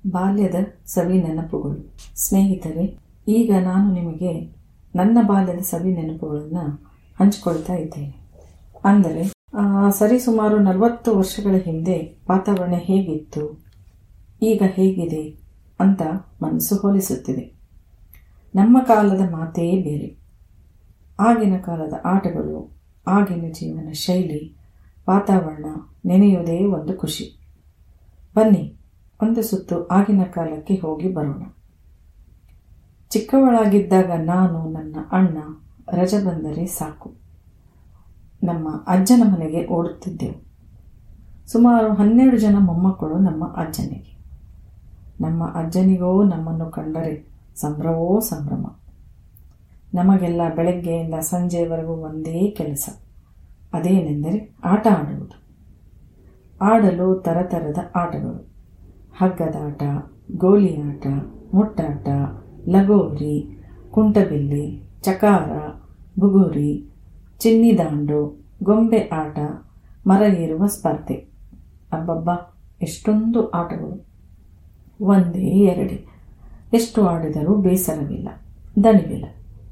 ಬಾಲ್ಯದ ಸವಿ ನೆನಪುಗಳು ಸ್ನೇಹಿತರೆ ಈಗ ನಾನು ನಿಮಗೆ ನನ್ನ ಬಾಲ್ಯದ ಸವಿ ನೆನಪುಗಳನ್ನು ಹಂಚಿಕೊಳ್ತಾ ಇದ್ದೇನೆ ಅಂದರೆ ಆ, ಸರಿಸುಮಾರು ನಲವತ್ತು ವರ್ಷಗಳ ಹಿಂದೆ ವಾತಾವರಣ ಹೇಗಿತ್ತು ಈಗ ಹೇಗಿದೆ ಅಂತ ಮನಸ್ಸು ಹೋಲಿಸುತ್ತಿದೆ ನಮ್ಮ ಕಾಲದ ಮಾತೇ ಬೇರೆ ಆಗಿನ ಕಾಲದ ಆಟಗಳು ಆಗಿನ ಜೀವನ ಶೈಲಿ ವಾತಾವರಣ ನೆನೆಯುವುದೇ ಒಂದು ಖುಷಿ ಬನ್ನಿ ಒಂದು ಸುತ್ತು ಆಗಿನ ಕಾಲಕ್ಕೆ ಹೋಗಿ ಬರೋಣ ಚಿಕ್ಕವಳಾಗಿದ್ದಾಗ ನಾನು ನನ್ನ ಅಣ್ಣ ರಜೆ ಬಂದರೆ ಸಾಕು ನಮ್ಮ ಅಜ್ಜನ ಮನೆಗೆ ಓಡುತ್ತಿದ್ದೆವು ಸುಮಾರು ಹನ್ನೆರಡು ಜನ ಮೊಮ್ಮಕ್ಕಳು ನಮ್ಮ ಅಜ್ಜನಿಗೆ ನಮ್ಮ ಅಜ್ಜನಿಗೋ ನಮ್ಮನ್ನು ಕಂಡರೆ ಸಂಭ್ರಮವೋ ಸಂಭ್ರಮ ನಮಗೆಲ್ಲ ಬೆಳಗ್ಗೆಯಿಂದ ಸಂಜೆಯವರೆಗೂ ಒಂದೇ ಕೆಲಸ ಅದೇನೆಂದರೆ ಆಟ ಆಡುವುದು ಆಡಲು ತರತರದ ಆಟಗಳು ಹಗ್ಗದಾಟ ಗೋಲಿ ಆಟ ಮುಟ್ಟಾಟ ಲಗೋರಿ ಕುಂಟಬಿಲ್ಲಿ ಚಕಾರ ಬುಗುರಿ ಚಿನ್ನಿದಾಂಡು ಗೊಂಬೆ ಆಟ ಮರ ಏರುವ ಸ್ಪರ್ಧೆ ಅಬ್ಬಬ್ಬ ಎಷ್ಟೊಂದು ಆಟಗಳು ಒಂದೇ ಎರಡೇ ಎಷ್ಟು ಆಡಿದರೂ ಬೇಸರವಿಲ್ಲ ದಣಿವಿಲ್ಲ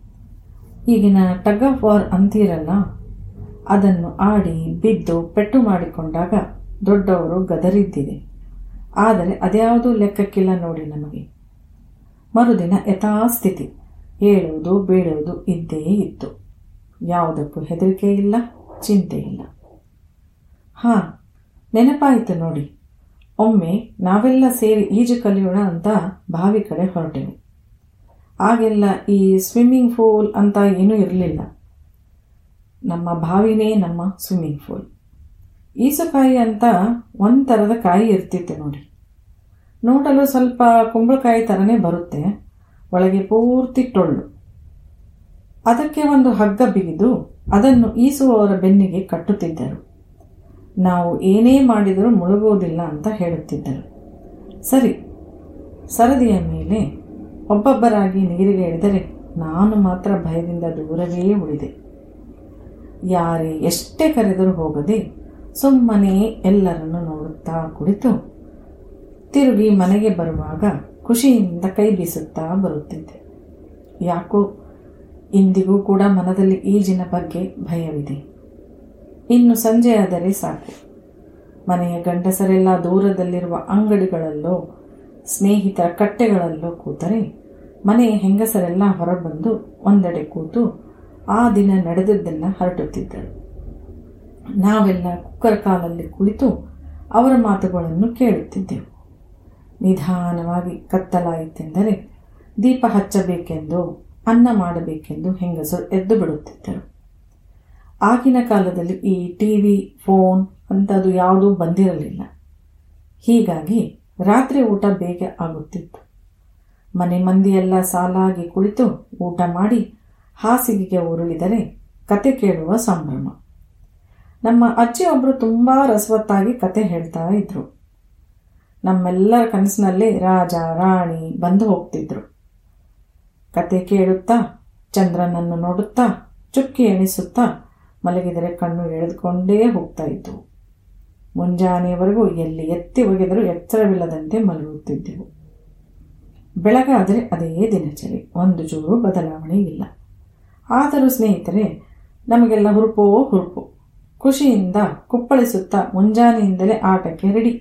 ಈಗಿನ ಟಗ್ ಆಫ್ ವಾರ್ ಅಂತೀರಲ್ಲ ಅದನ್ನು ಆಡಿ ಬಿದ್ದು ಪೆಟ್ಟು ಮಾಡಿಕೊಂಡಾಗ ದೊಡ್ಡವರು ಗದರಿದ್ದಿದೆ ಆದರೆ ಅದ್ಯಾವುದೂ ಲೆಕ್ಕಕ್ಕಿಲ್ಲ ನೋಡಿ ನಮಗೆ ಮರುದಿನ ಯಥಾಸ್ಥಿತಿ ಹೇಳುವುದು ಬೀಳುವುದು ಇದ್ದೇ ಇತ್ತು ಯಾವುದಕ್ಕೂ ಹೆದರಿಕೆ ಇಲ್ಲ ಚಿಂತೆ ಇಲ್ಲ ಹಾ ನೆನಪಾಯಿತು ನೋಡಿ ಒಮ್ಮೆ ನಾವೆಲ್ಲ ಸೇರಿ ಈಜು ಕಲಿಯೋಣ ಅಂತ ಬಾವಿ ಕಡೆ ಹೊರಟೆವು ಆಗೆಲ್ಲ ಈ ಸ್ವಿಮ್ಮಿಂಗ್ ಪೂಲ್ ಅಂತ ಏನೂ ಇರಲಿಲ್ಲ ನಮ್ಮ ಬಾವಿನೇ ನಮ್ಮ ಸ್ವಿಮ್ಮಿಂಗ್ ಪೂಲ್ ಈಸುಕಾಯಿ ಅಂತ ಒಂದು ಥರದ ಕಾಯಿ ಇರ್ತಿತ್ತು ನೋಡಿ ನೋಡಲು ಸ್ವಲ್ಪ ಕುಂಬಳಕಾಯಿ ಥರನೇ ಬರುತ್ತೆ ಒಳಗೆ ಪೂರ್ತಿ ಟೊಳ್ಳು ಅದಕ್ಕೆ ಒಂದು ಹಗ್ಗ ಬಿಗಿದು ಅದನ್ನು ಈಸುವವರ ಬೆನ್ನಿಗೆ ಕಟ್ಟುತ್ತಿದ್ದರು ನಾವು ಏನೇ ಮಾಡಿದರೂ ಮುಳುಗುವುದಿಲ್ಲ ಅಂತ ಹೇಳುತ್ತಿದ್ದರು ಸರಿ ಸರದಿಯ ಮೇಲೆ ಒಬ್ಬೊಬ್ಬರಾಗಿ ನೀರಿಗೆ ಇಳಿದರೆ ನಾನು ಮಾತ್ರ ಭಯದಿಂದ ದೂರವೇ ಉಳಿದೆ ಯಾರೇ ಎಷ್ಟೇ ಕರೆದರೂ ಹೋಗದೆ ಸುಮ್ಮನೆ ಎಲ್ಲರನ್ನು ನೋಡುತ್ತಾ ಕುಳಿತು ತಿರುಗಿ ಮನೆಗೆ ಬರುವಾಗ ಖುಷಿಯಿಂದ ಕೈ ಬೀಸುತ್ತಾ ಬರುತ್ತಿದ್ದೆ ಯಾಕೋ ಇಂದಿಗೂ ಕೂಡ ಮನದಲ್ಲಿ ಈಜಿನ ಬಗ್ಗೆ ಭಯವಿದೆ ಇನ್ನು ಸಂಜೆಯಾದರೆ ಸಾಕು ಮನೆಯ ಗಂಡಸರೆಲ್ಲ ದೂರದಲ್ಲಿರುವ ಅಂಗಡಿಗಳಲ್ಲೋ ಸ್ನೇಹಿತರ ಕಟ್ಟೆಗಳಲ್ಲೋ ಕೂತರೆ ಮನೆಯ ಹೆಂಗಸರೆಲ್ಲ ಹೊರಬಂದು ಒಂದೆಡೆ ಕೂತು ಆ ದಿನ ನಡೆದದ್ದೆಲ್ಲ ಹರಟುತ್ತಿದ್ದರು ನಾವೆಲ್ಲ ಕುಕ್ಕರ್ ಕಾಲಲ್ಲಿ ಕುಳಿತು ಅವರ ಮಾತುಗಳನ್ನು ಕೇಳುತ್ತಿದ್ದೆವು ನಿಧಾನವಾಗಿ ಕತ್ತಲಾಯಿತೆಂದರೆ ದೀಪ ಹಚ್ಚಬೇಕೆಂದು ಅನ್ನ ಮಾಡಬೇಕೆಂದು ಹೆಂಗಸರು ಎದ್ದು ಬಿಡುತ್ತಿದ್ದರು ಆಗಿನ ಕಾಲದಲ್ಲಿ ಈ ಟಿ ವಿ ಫೋನ್ ಅಂಥದ್ದು ಯಾವುದೂ ಬಂದಿರಲಿಲ್ಲ ಹೀಗಾಗಿ ರಾತ್ರಿ ಊಟ ಬೇಗ ಆಗುತ್ತಿತ್ತು ಮನೆ ಮಂದಿಯೆಲ್ಲ ಸಾಲಾಗಿ ಕುಳಿತು ಊಟ ಮಾಡಿ ಹಾಸಿಗೆಗೆ ಉರುಳಿದರೆ ಕತೆ ಕೇಳುವ ಸಂಭ್ರಮ ನಮ್ಮ ಅಜ್ಜಿ ಒಬ್ಬರು ತುಂಬ ರಸವತ್ತಾಗಿ ಕತೆ ಹೇಳ್ತಾ ಇದ್ರು ನಮ್ಮೆಲ್ಲರ ಕನಸಿನಲ್ಲಿ ರಾಜ ರಾಣಿ ಬಂದು ಹೋಗ್ತಿದ್ರು ಕತೆ ಕೇಳುತ್ತಾ ಚಂದ್ರನನ್ನು ನೋಡುತ್ತಾ ಚುಕ್ಕಿ ಎಣಿಸುತ್ತಾ ಮಲಗಿದರೆ ಕಣ್ಣು ಎಳೆದುಕೊಂಡೇ ಹೋಗ್ತಾ ಇದ್ದವು ಮುಂಜಾನೆಯವರೆಗೂ ಎಲ್ಲಿ ಎತ್ತಿ ಒಗೆದರೂ ಎಚ್ಚರವಿಲ್ಲದಂತೆ ಮಲಗುತ್ತಿದ್ದೆವು ಬೆಳಗಾದರೆ ಅದೇ ದಿನಚರಿ ಒಂದು ಚೂರು ಬದಲಾವಣೆ ಇಲ್ಲ ಆದರೂ ಸ್ನೇಹಿತರೆ ನಮಗೆಲ್ಲ ಹುರುಪೋ ಹುರುಪು ಖುಷಿಯಿಂದ ಕುಪ್ಪಳಿಸುತ್ತಾ ಮುಂಜಾನೆಯಿಂದಲೇ ಆಟಕ್ಕೆ ರೆಡಿ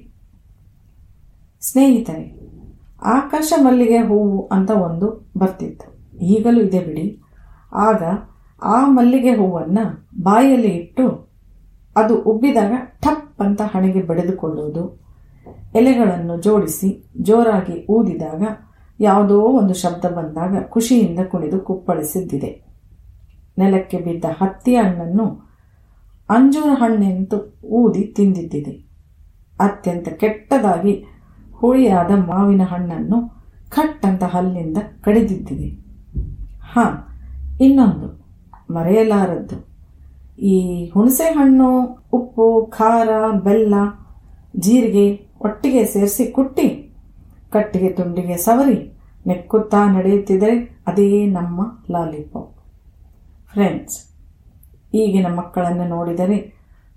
ಸ್ನೇಹಿತರೆ ಆಕಾಶ ಮಲ್ಲಿಗೆ ಹೂವು ಅಂತ ಒಂದು ಬರ್ತಿತ್ತು ಈಗಲೂ ಇದೆ ಬಿಡಿ ಆಗ ಆ ಮಲ್ಲಿಗೆ ಹೂವನ್ನು ಬಾಯಲ್ಲಿ ಇಟ್ಟು ಅದು ಉಬ್ಬಿದಾಗ ಠಪ್ ಅಂತ ಹಣೆಗೆ ಬಡಿದುಕೊಳ್ಳುವುದು ಎಲೆಗಳನ್ನು ಜೋಡಿಸಿ ಜೋರಾಗಿ ಊದಿದಾಗ ಯಾವುದೋ ಒಂದು ಶಬ್ದ ಬಂದಾಗ ಖುಷಿಯಿಂದ ಕುಣಿದು ಕುಪ್ಪಳಿಸಿದ್ದಿದೆ ನೆಲಕ್ಕೆ ಬಿದ್ದ ಹತ್ತಿ ಹಣ್ಣನ್ನು ಅಂಜೂರ ಹಣ್ಣೆಂತು ಊದಿ ತಿಂದಿದ್ದಿದೆ ಅತ್ಯಂತ ಕೆಟ್ಟದಾಗಿ ಹುಳಿಯಾದ ಮಾವಿನ ಹಣ್ಣನ್ನು ಖಟ್ ಅಂತ ಹಲ್ಲಿಂದ ಕಡಿದಿದ್ದಿದೆ ಹಾ ಇನ್ನೊಂದು ಮರೆಯಲಾರದ್ದು ಈ ಹುಣಸೆ ಹಣ್ಣು ಉಪ್ಪು ಖಾರ ಬೆಲ್ಲ ಜೀರಿಗೆ ಒಟ್ಟಿಗೆ ಸೇರಿಸಿ ಕುಟ್ಟಿ ಕಟ್ಟಿಗೆ ತುಂಡಿಗೆ ಸವರಿ ನೆಕ್ಕುತ್ತಾ ನಡೆಯುತ್ತಿದ್ದರೆ ಅದೇ ನಮ್ಮ ಲಾಲಿಪಾಪ್ ಫ್ರೆಂಡ್ಸ್ ಈಗಿನ ಮಕ್ಕಳನ್ನು ನೋಡಿದರೆ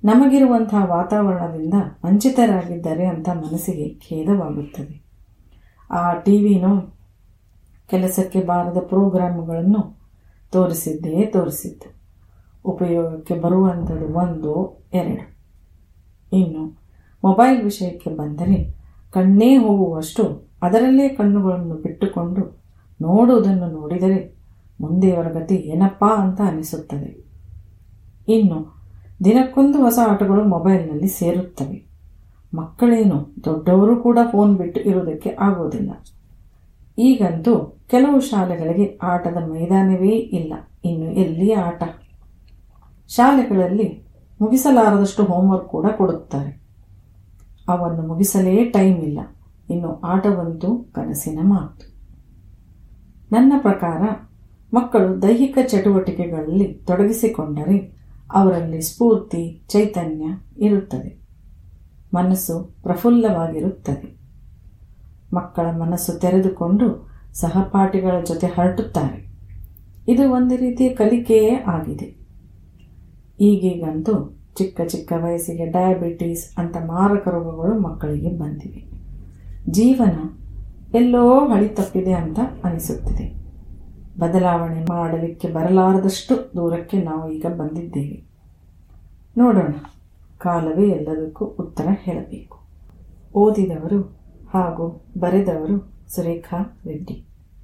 ನಮಗಿರುವಂತಹ ವಾತಾವರಣದಿಂದ ವಂಚಿತರಾಗಿದ್ದಾರೆ ಅಂತ ಮನಸ್ಸಿಗೆ ಖೇದವಾಗುತ್ತದೆ ಆ ಟಿ ವಿನೂ ಕೆಲಸಕ್ಕೆ ಬಾರದ ಪ್ರೋಗ್ರಾಮ್ಗಳನ್ನು ತೋರಿಸಿದ್ದೇ ತೋರಿಸಿದ್ದು ಉಪಯೋಗಕ್ಕೆ ಬರುವಂಥದ್ದು ಒಂದು ಎರಡು ಇನ್ನು ಮೊಬೈಲ್ ವಿಷಯಕ್ಕೆ ಬಂದರೆ ಕಣ್ಣೇ ಹೋಗುವಷ್ಟು ಅದರಲ್ಲೇ ಕಣ್ಣುಗಳನ್ನು ಬಿಟ್ಟುಕೊಂಡು ನೋಡುವುದನ್ನು ನೋಡಿದರೆ ಮುಂದೆಯವರ ಗತಿ ಏನಪ್ಪಾ ಅಂತ ಅನಿಸುತ್ತದೆ ಇನ್ನು ದಿನಕ್ಕೊಂದು ಹೊಸ ಆಟಗಳು ಮೊಬೈಲ್ನಲ್ಲಿ ಸೇರುತ್ತವೆ ಮಕ್ಕಳೇನು ದೊಡ್ಡವರು ಕೂಡ ಫೋನ್ ಬಿಟ್ಟು ಇರುವುದಕ್ಕೆ ಆಗೋದಿಲ್ಲ ಈಗಂತೂ ಕೆಲವು ಶಾಲೆಗಳಿಗೆ ಆಟದ ಮೈದಾನವೇ ಇಲ್ಲ ಇನ್ನು ಎಲ್ಲಿ ಆಟ ಶಾಲೆಗಳಲ್ಲಿ ಮುಗಿಸಲಾರದಷ್ಟು ಹೋಮ್ವರ್ಕ್ ಕೂಡ ಕೊಡುತ್ತಾರೆ ಅವನ್ನು ಮುಗಿಸಲೇ ಟೈಮ್ ಇಲ್ಲ ಇನ್ನು ಆಟವಂತೂ ಕನಸಿನ ಮಾತು ನನ್ನ ಪ್ರಕಾರ ಮಕ್ಕಳು ದೈಹಿಕ ಚಟುವಟಿಕೆಗಳಲ್ಲಿ ತೊಡಗಿಸಿಕೊಂಡರೆ ಅವರಲ್ಲಿ ಸ್ಫೂರ್ತಿ ಚೈತನ್ಯ ಇರುತ್ತದೆ ಮನಸ್ಸು ಪ್ರಫುಲ್ಲವಾಗಿರುತ್ತದೆ ಮಕ್ಕಳ ಮನಸ್ಸು ತೆರೆದುಕೊಂಡು ಸಹಪಾಠಿಗಳ ಜೊತೆ ಹರಟುತ್ತಾರೆ ಇದು ಒಂದು ರೀತಿಯ ಕಲಿಕೆಯೇ ಆಗಿದೆ ಈಗೀಗಂತೂ ಚಿಕ್ಕ ಚಿಕ್ಕ ವಯಸ್ಸಿಗೆ ಡಯಾಬಿಟೀಸ್ ಅಂತ ಮಾರಕ ರೋಗಗಳು ಮಕ್ಕಳಿಗೆ ಬಂದಿವೆ ಜೀವನ ಎಲ್ಲೋ ಹಳಿ ತಪ್ಪಿದೆ ಅಂತ ಅನಿಸುತ್ತಿದೆ ಬದಲಾವಣೆ ಮಾಡಲಿಕ್ಕೆ ಬರಲಾರದಷ್ಟು ದೂರಕ್ಕೆ ನಾವು ಈಗ ಬಂದಿದ್ದೇವೆ ನೋಡೋಣ ಕಾಲವೇ ಎಲ್ಲದಕ್ಕೂ ಉತ್ತರ ಹೇಳಬೇಕು ಓದಿದವರು ಹಾಗೂ ಬರೆದವರು ಸುರೇಖಾ ರೆಡ್ಡಿ